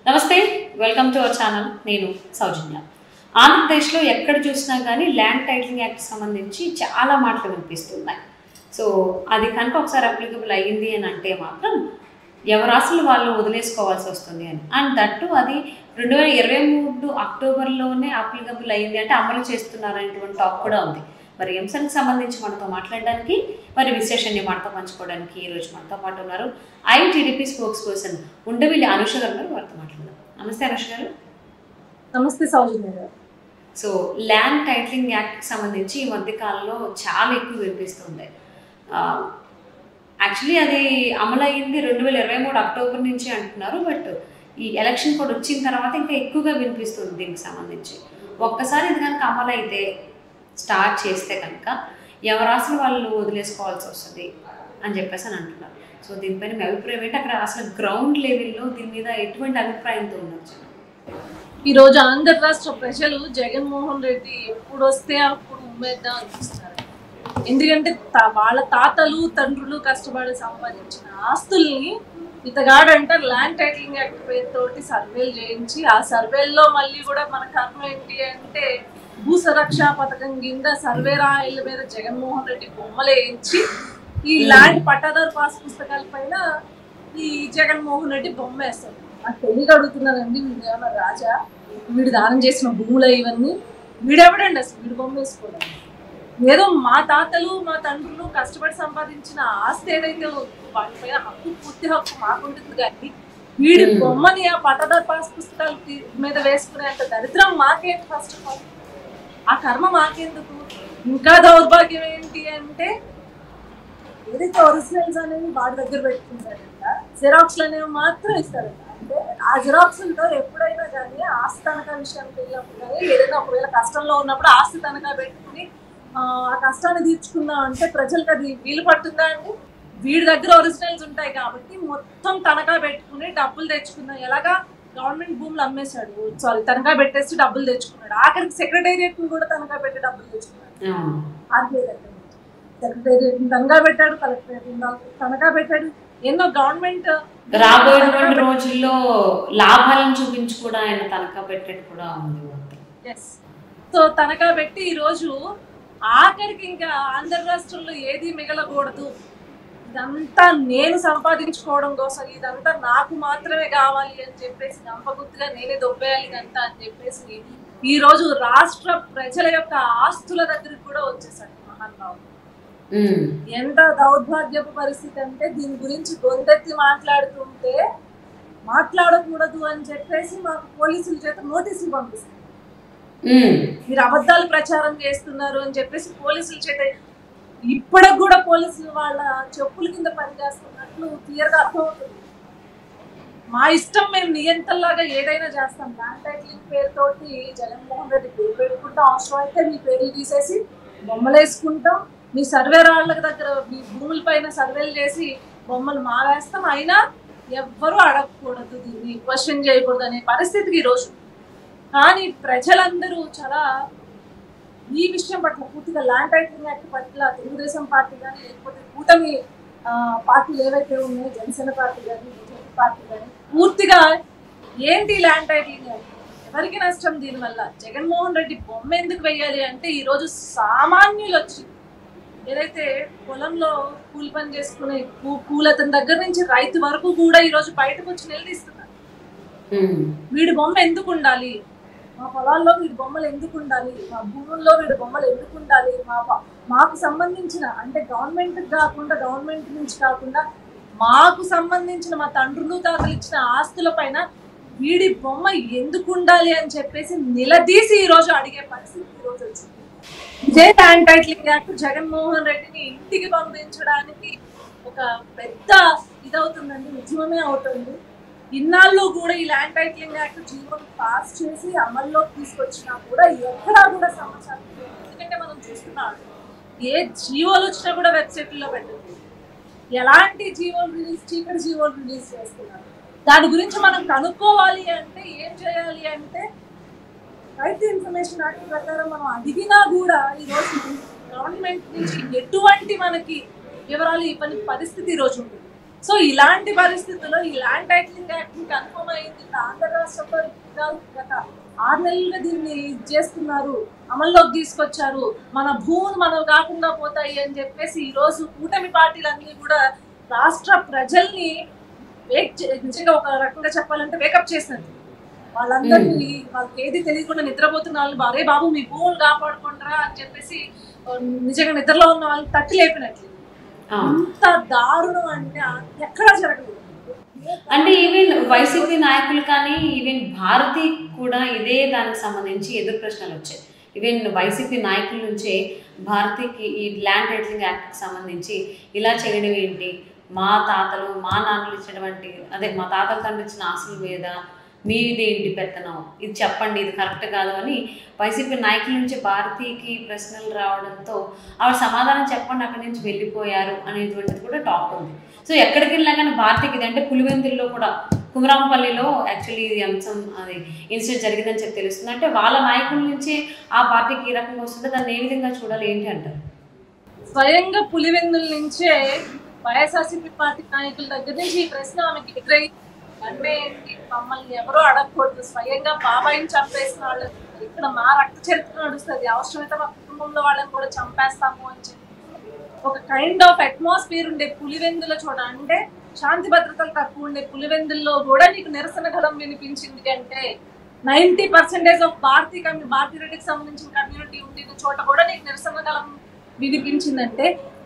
నమస్తే welcome to our channel నేను సౌజన్య ఆంధ్రప్రదేశ్లో ఎక్కడ చూసినా కానీ ల్యాండ్ టైటిలింగ్ యాక్ట్ సంబంధించి చాలా మాటలు వినిపిస్తున్నాయి సో అది కనుక ఒకసారి అప్లికబుల్ అయ్యింది అని అంటే మాత్రం ఎవరు అసలు వాళ్ళు వదిలేసుకోవాల్సి వస్తుంది అని అండ్ దట్టు అది రెండు వేల ఇరవై మూడు అక్టోబర్లోనే అప్లికబుల్ అయ్యింది అంటే అమలు చేస్తున్నారనేటువంటి టాక్ కూడా ఉంది మరి ఈ అంశానికి సంబంధించి మనతో మాట్లాడడానికి మరి విశ్లేషణని మనతో పంచుకోవడానికి ఈరోజు మనతో పాటు ఉన్నారు I TDP spokesperson Undavalli Anusha గారు ఉన్నారు వారితో మాట్లాడదాం నమస్తే అనుష గారు నమస్తే సౌజన్య గారు సో ల్యాండ్ టైటిలింగ్ యాక్ట్కి సంబంధించి ఈ మధ్య కాలంలో చాలా ఎక్కువ వినిపిస్తుంది యాక్చువల్లీ అది అమలు అయ్యింది రెండు వేల ఇరవై మూడు అక్టోబర్ నుంచి అంటున్నారు బట్ ఈ ఎలక్షన్ కోడ్ వచ్చిన తర్వాత ఇంకా ఎక్కువగా వినిపిస్తుంది దీనికి సంబంధించి ఒక్కసారి ఇది కనుక అమలు అయితే స్టార్ట్ చేస్తే కనుక ఎవరు అసలు వాళ్ళు వదిలేసుకోవాల్సి వస్తుంది అని చెప్పేసి అని అంటున్నారు సో దీనిపైన మీ అభిప్రాయం ఏంటి అక్కడ అసలు గ్రౌండ్ లెవెల్లో దీని మీద ఎటువంటి అభిప్రాయంతో ఉండొచ్చు ఈ రోజు ఆంధ్ర రాష్ట్ర ప్రజలు జగన్మోహన్ రెడ్డి ఎప్పుడు వస్తే అప్పుడు ఉమ్మేద్దాం అనిపిస్తున్నారు ఎందుకంటే తా- వాళ్ళ తాతలు తండ్రులు కష్టపడి సంపాదించిన ఆస్తుల్ని ఇతగాడంట ల్యాండ్ టైటిలింగ్ యాక్ట్ పేరుతోటి సర్వేలు చేయించి ఆ సర్వేల్లో మళ్ళీ కూడా మన కర్మ ఏంటి అంటే భూ సురక్ష పథకం కింద సర్వే రాయిల మీద జగన్మోహన్ రెడ్డి బొమ్మలు వేయించి ఈ ల్యాండ్ పట్టాదారు పాస్ పుస్తకాల పైన ఈ జగన్మోహన్ రెడ్డి బొమ్మ వేస్తారు నాకు తెలియక అడుగుతున్నానండి వీడు ఏమన్నా రాజా వీడు దానం చేసిన భూములు ఇవన్నీ వీడెవడండి అసలు వీడు బొమ్మ వేసుకోవడం ఏదో మా తాతలు మా తండ్రులు కష్టపడి సంపాదించిన ఆస్తి ఏదైతే ఉందో వాటిపైన హక్కు పూర్తి హక్కు మాకుంటుంది కానీ వీడి Hmm. బొమ్మని ఆ పట్టదారు పాస్ పుస్తకాల తి- మీద వేసుకునేంత దరిద్రం మాకేంటి ఫస్ట్ ఆఫ్ ఆల్ ఆ కర్మ మాకెందుకు ఇంకా దౌర్భాగ్యం ఏంటి అంటే ఏదైతే ఒరిజినల్స్ అనేవి వాడి దగ్గర పెట్టుకుంటారంట జిరాక్స్లు అనేవి మాత్రం ఇస్తారంట అంటే ఆ జిరాక్స్లతో ఎప్పుడైనా కానీ ఆస్తి తనఖా విషయానికి వెళ్ళినప్పుడు కానీ ఏదైనా ఒకవేళ కష్టంలో ఉన్నప్పుడు ఆస్తి తనఖా పెట్టుకుని ఆ ఆ కష్టాన్ని తీర్చుకుందాం అంటే ప్రజలకు అది వీలు పడుతుందా అండి వీడి దగ్గర ఒరిజినల్స్ ఉంటాయి కాబట్టి మొత్తం తనఖా పెట్టుకుని డబ్బులు తెచ్చుకుందాం ఎలాగా గవర్నమెంట్ భూములు అమ్మేశాడు సారీ తనఖా పెట్టేసి డబ్బులు తెచ్చుకున్నాడు ఆఖరికి సెక్రటేరియట్ కూడా తనఖా పెట్టి డబ్బులు తెచ్చుకున్నాడు ఆర్బీఐ దగ్గర సెక్రటేరియట్ తనఖా పెట్టాడు కలెక్టరేట్ తనఖా పెట్టాడు ఎన్నో గవర్నమెంట్ రాబోయేటువంటి రోజుల్లో లాభాలను చూపించి కూడా ఆయన తనఖా పెట్టేది కూడా ఉంది ఎస్ సో తనఖా పెట్టి ఈరోజు ఆఖరికి ఇంకా ఆంధ్ర రాష్ట్రంలో ఏది మిగలకూడదు ఇదంతా నేను సంపాదించుకోవడం కోసం ఇదంతా నాకు మాత్రమే కావాలి అని చెప్పేసి నమ్మగుర్తుగా నేనే దొబ్బేయాలి ఇదంతా అని చెప్పేసి ఈ రోజు రాష్ట్ర ప్రజల యొక్క ఆస్తుల దగ్గరికి కూడా వచ్చేసాడు మహానుభావుడు ఉమ్. ఎంత దౌర్భాగ్యపు పరిస్థితి అంటే దీని గురించి గొంతెత్తి మాట్లాడుతుంటే మాట్లాడకూడదు అని చెప్పేసి మాకు పోలీసుల చేత నోటీసులు పంపిస్తారు ఉమ్. మీరు అబద్ధాలు ప్రచారం చేస్తున్నారు అని చెప్పేసి పోలీసుల చేత ఇప్పటికి కూడా పోలీసులు వాళ్ళ చెప్పుల కింద పనిచేస్తున్నట్లు క్లియర్ గా అర్థమవుతుంది మా ఇష్టం మేము నియంత్రణలాగా ఏదైనా చేస్తాం ల్యాండ్ టైటిలింగ్ పేరుతోటి జగన్మోహన్ రెడ్డి పేరు పెట్టుకుంటాం అవసరం అయితే మీ పేర్లు తీసేసి బొమ్మలు వేసుకుంటాం మీ సర్వే రాళ్ళ దగ్గర మీ భూముల పైన సర్వేలు చేసి బొమ్మలు మావేస్తాం అయినా ఎవ్వరూ అడగకూడదు దీన్ని క్వశ్చన్ చేయకూడదు అనే పరిస్థితికి ఈరోజు కానీ ప్రజలందరూ చాలా ఈ విషయం పట్ల పూర్తిగా ల్యాండ్ టైటిలింగ్ యాక్ట్ పట్ల తెలుగుదేశం పార్టీ కానీ లేకపోతే కూటమి ఆ, పార్టీలు ఏవైతే ఉన్నాయో జనసేన పార్టీ కానీ బీజేపీ పార్టీ కానీ పూర్తిగా ఏంటి ల్యాండ్ టైటిలింగ్ యాక్ట్ ఎవరికి నష్టం దీనివల్ల జగన్మోహన్ రెడ్డి బొమ్మ ఎందుకు వెయ్యాలి అంటే ఈరోజు సామాన్యులు వచ్చి ఏదైతే పొలంలో కూలి పని చేసుకునే కూ- కూలతని దగ్గర నుంచి రైతు వరకు కూడా ఈరోజు బయటకు వచ్చి నిలదీస్తున్నారు ఉమ్. వీడి బొమ్మ ఎందుకు ఉండాలి మా పొలాల్లో వీడి బొమ్మలు ఎందుకు ఉండాలి మా భూముల్లో వీడి బొమ్మలు ఎందుకు ఉండాలి మా ప- మాకు సంబంధించిన అంటే గవర్నమెంట్ కాకుండా గవర్నమెంట్ నుంచి కాకుండా మాకు సంబంధించిన మా తండ్రులు తాతలు ఇచ్చిన ఆస్తుల పైన వీడి బొమ్మ ఎందుకు ఉండాలి అని చెప్పేసి నిలదీసి ఈ రోజు అడిగే పరిస్థితి ఈ రోజు వచ్చింది ఇదే ల్యాండ్ టైటిలింగ్ యాక్ట్ జగన్మోహన్ రెడ్డిని ఇంటికి పంపించడానికి ఒక పెద్ద ఇదవుతుందండి ఉద్యమమే అవుతుంది ఇన్నాళ్ళు కూడా ఈ ల్యాండ్ టైటిలింగ్ యాక్ట్ జీవోని పాస్ చేసి అమల్లో తీసుకొచ్చినా కూడా ఎక్కడా కూడా సమాచారం లేదు. ఎందుకంటే మనం చూస్తున్నాం ఏ జీవోలు వచ్చినా కూడా వెబ్సైట్లో పెట్టండి ఎలాంటి జీవోలు రిలీజ్ చీకటి జీవోలు రిలీజ్ చేస్తున్నారు దాని గురించి మనం కనుక్కోవాలి అంటే ఏం చేయాలి అంటే రైతు ఇన్ఫర్మేషన్ యాక్ట్ ప్రకారం మనం అడిగినా కూడా ఈరోజు గవర్నమెంట్ నుంచి ఎటువంటి మనకి వివరాలు ఇవ్వని పరిస్థితి ఈరోజు ఉంది సో ఇలాంటి పరిస్థితుల్లో ఈ ల్యాండ్ టైటిలింగ్ యాక్ట్ కన్ఫర్మ్ అయింది ఆంధ్ర రాష్ట్రంలో కాదు, గత ఆరు నెలలుగా దీన్ని ఇది చేస్తున్నారు అమల్లోకి తీసుకొచ్చారు మన భూములు మనం కాకుండా పోతాయి అని చెప్పేసి ఈ రోజు కూటమి పార్టీలన్నీ కూడా రాష్ట్ర ప్రజల్ని వేక్ చే- నిజంగా ఒక రకంగా చెప్పాలంటే వేకప్ చేసినట్టు వాళ్ళందరినీ వాళ్ళకి ఏది తెలియకుండా నిద్రపోతున్న వాళ్ళు అరే బాబు మీ భూములు కాపాడుకుంటారా అని చెప్పేసి ఆ, నిజంగా నిద్రలో ఉన్న వాళ్ళు తట్టి లేపినట్లు అవును. ఎంత దారుణం అంటే ఎక్కడా జరగలేదు అంటే ఈవెన్ వైసీపీ నాయకులు కానీ ఈవెన్ భారతి కూడా ఇదే దానికి సంబంధించి ఎదురు ప్రశ్నలు వచ్చాయి ఈవెన్ వైసీపీ నాయకుల నుంచే భారతికి ఈ ల్యాండ్ టైటిలింగ్ యాక్ట్కి సంబంధించి ఇలా చేయడం ఏంటి మా తాతలు మా నాన్నలు ఇచ్చినటువంటి అదే మా తాతల తండ్రి ఇచ్చిన ఆస్తుల మీద మీదేంటి పెత్తనం ఇది చెప్పండి ఇది కరెక్ట్ కాదు అని వైసీపీ నాయకుల నుంచి భారతీకి ప్రశ్నలు రావడంతో ఆవిడ సమాధానం చెప్పండి అక్కడి నుంచి వెళ్ళిపోయారు అనేటువంటిది కూడా టాక్ ఉంది సో ఎక్కడికి వెళ్ళినా కానీ భారతీకి ఇది అంటే పులివెందుల్లో కూడా కుమరాంపల్లిలో యాక్చువల్లీ ఇది అంశం అది ఇన్సిడెంట్ జరిగిందని చెప్పి తెలుస్తుంది అంటే వాళ్ళ నాయకుల నుంచి ఆ పార్టీకి ఈ రకంగా వస్తుంటే దాన్ని ఏ విధంగా చూడాలి ఏంటి అంటారు స్వయంగా పులివెందుల నుంచే వైఎస్ఆర్సీపీ పార్టీ నాయకుల దగ్గర నుంచి ఈ ప్రశ్న ఆమెకి ఎదురై అంటే ఏంటి, మమ్మల్ని ఎవరో అడగకూడదు స్వయంగా బాబాయిని చంపేసిన వాళ్ళు ఇక్కడ మా రక్త చరిత్ర నడుస్తుంది అవసరమైతే మా కుటుంబంలో వాళ్ళని కూడా చంపేస్తాము అని చెప్పి ఒక కైండ్ ఆఫ్ అట్మాస్ఫియర్ ఉండే పులివెందుల చోట అంటే శాంతి భద్రతలు తక్కువ ఉండే పులివెందుల్లో కూడా నీకు నిరసన గలం వినిపించింది అంటే నైన్టీ పర్సెంటేజ్ ఆఫ్ భారతీయ కమ్యూ భారతీ రెడ్డికి సంబంధించిన కమ్యూనిటీ ఉండిన చోట కూడా నీకు నిరసన గలం వినిపించిందంటే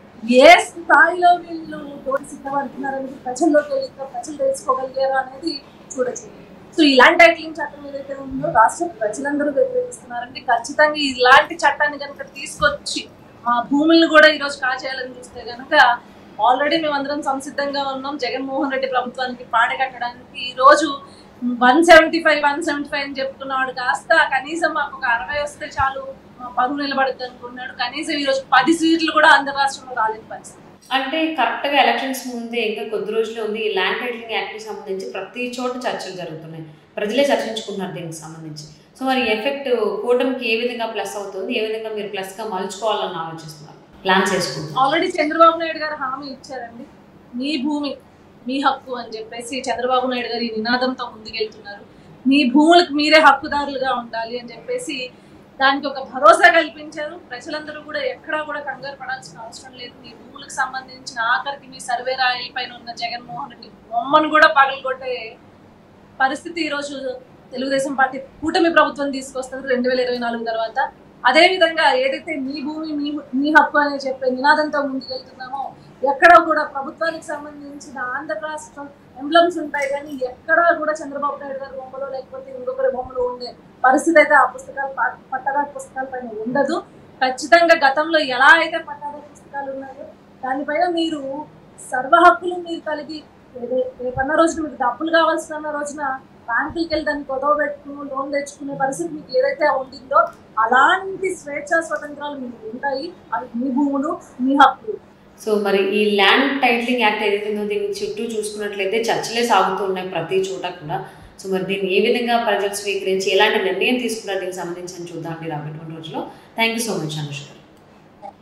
ఏ స్థాయిలో వీళ్ళు తోటి సిద్ధపడుతున్నారనేది ప్రజల్లోకి వెళ్ళి ప్రజలు తెలుసుకోగలిగారు అనేది చూడచ్చు సో ఇలాంటి టైటిలింగ్ చట్టం ఏదైతే ఉందో రాష్ట్ర ప్రజలందరూ వ్యతిరేకిస్తున్నారంటే ఖచ్చితంగా ఇలాంటి చట్టాన్ని కనుక తీసుకొచ్చి మా భూములను కూడా ఈరోజు కాచేయాలని చూస్తే కనుక ఆల్రెడీ మేమందరం సంసిద్ధంగా ఉన్నాం జగన్మోహన్ రెడ్డి ప్రభుత్వానికి పాడి కట్టడానికి ఈ రోజు one seventy five one seventy five అని చెప్పుకున్నవాడు కాస్త కనీసం మాకు ఒక అరవై వస్తే చాలు మా పరువు నిలబడుద్ది అనుకున్నాడు కనీసం ఈ రోజు పది సీట్లు కూడా ఆంధ్ర రాష్ట్రంలో రాలేని పరిస్థితి అంటే కరెక్ట్గా ఎలక్షన్స్ ముందే ఇంకా కొద్ది రోజులు ఉంది ఈ ల్యాండ్ టైటిలింగ్ యాక్ట్కి సంబంధించి ప్రతి చోట చర్చలు జరుగుతున్నాయి ప్రజలే చర్చించుకుంటున్నారు దీనికి సంబంధించి సో మరి ఎఫెక్ట్ కూటమికి ఏ విధంగా ప్లస్ అవుతుంది ఏ విధంగా మీరు ప్లస్గా మలుచుకోవాలని ఆలోచిస్తున్నారు ప్లాన్ చేసుకుంటున్నారు ఆల్రెడీ చంద్రబాబు నాయుడు గారు హామీ ఇచ్చారండి మీ భూమి మీ హక్కు అని చెప్పేసి చంద్రబాబు నాయుడు గారు ఈ నినాదంతో ముందుకెళ్తున్నారు మీ భూములకు మీరే హక్కుదారులుగా ఉండాలి అని చెప్పేసి దానికి ఒక భరోసా కల్పించారు ప్రజలందరూ కూడా ఎక్కడా కూడా కంగారు పడాల్సిన అవసరం లేదు మీ భూములకు సంబంధించిన ఆఖరికి మీ సర్వే రాయల పైన ఉన్న జగన్మోహన్ రెడ్డి బొమ్మను కూడా పగలగొట్టే పరిస్థితి ఈరోజు తెలుగుదేశం పార్టీ కూటమి ప్రభుత్వం తీసుకొస్తుంది రెండు వేల ఇరవై నాలుగు తర్వాత అదే విధంగా ఏదైతే మీ భూమి మీ మీ హక్కు అని చెప్పే నినాదంతో ముందుకెళ్తున్నామో ఎక్కడా కూడా ప్రభుత్వానికి సంబంధించిన ఆంధ్ర రాష్ట్రం ఎంబ్లమ్స్ ఉంటాయి కానీ ఎక్కడా కూడా చంద్రబాబు నాయుడు గారి బొమ్మలో లేకపోతే ఇంకొకరి బొమ్మలో ఉండే పరిస్థితి అయితే ఆ పుస్తకాలు ప- పట్టదారు పుస్తకాల పైన ఉండదు ఖచ్చితంగా గతంలో ఎలా అయితే పట్టాదారు పుస్తకాలు ఉన్నాయో దానిపైన మీరు సర్వ హక్కులు మీరు కలిగి రే- రేపన్న రోజున మీకు డబ్బులు కావాల్సిన రోజున బ్యాంకులకి వెళ్ళి దాన్ని కొదవ పెట్టుకుని లోన్ తెచ్చుకునే పరిస్థితి మీకు ఏదైతే ఉండిందో అలాంటి స్వేచ్ఛ స్వతంత్రాలు మీకు ఉంటాయి అవి మీ భూములు మీ హక్కులు సో మరి ఈ ల్యాండ్ టైటిలింగ్ యాక్ట్ ఏదైతే ఉందో దీని చుట్టూ చూసుకున్నట్లయితే చర్చలే సాగుతూ ఉన్నాయి ప్రతి చోట కూడా సో మరి దీన్ని ఏ విధంగా ప్రజలు స్వీకరించి ఎలాంటి నిర్ణయం తీసుకున్నారు దీనికి సంబంధించి అని చూద్దాం అండి రాబోయేటువంటి రోజులో thank you so much Anushka